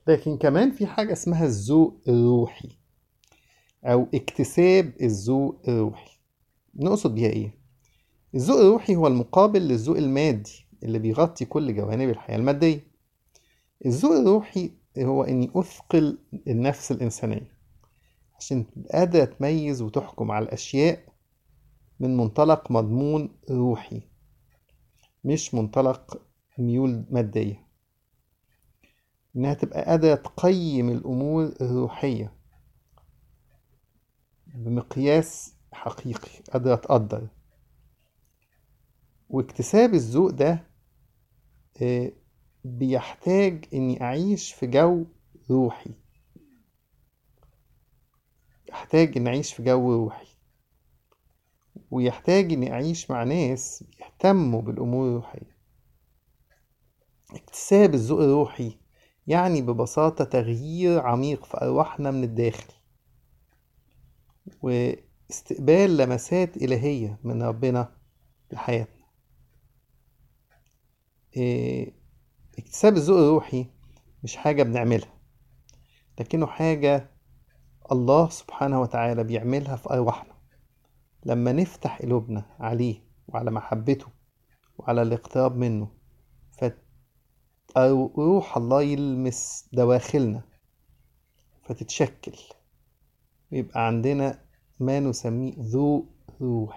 لكن كمان في حاجة اسمها الذوق الروحي أو اكتساب الذوق الروحي نقصد بيها إيه؟ الذوق الروحي هو المقابل للذوق المادي اللي بيغطي كل جوانب الحياة المادية الذوق الروحي هو إني أثقل النفس الإنسانية عشان تبقى قادرة تميز وتحكم على الأشياء من منطلق مضمون روحي مش منطلق ميول مادية إنها تبقى قادرة تقيم الأمور الروحية بمقياس حقيقي قادرة تقدر واكتساب الذوق ده آه، بيحتاج إني أعيش في جو روحي أحتاج إني أعيش في جو روحي ويحتاج إني أعيش مع ناس بيهتموا بالأمور الروحية اكتساب الذوق الروحي يعني ببساطة تغيير عميق في أرواحنا من الداخل واستقبال لمسات إلهية من ربنا لحياتنا إيه، اكتساب الذوق الروحي مش حاجة بنعملها لكنه حاجة الله سبحانه وتعالى بيعملها في أرواحنا لما نفتح قلوبنا عليه وعلى محبته وعلى الاقتراب منه فروح الله يلمس دواخلنا فتتشكل ويبقى عندنا ما نسميه ذوق روحي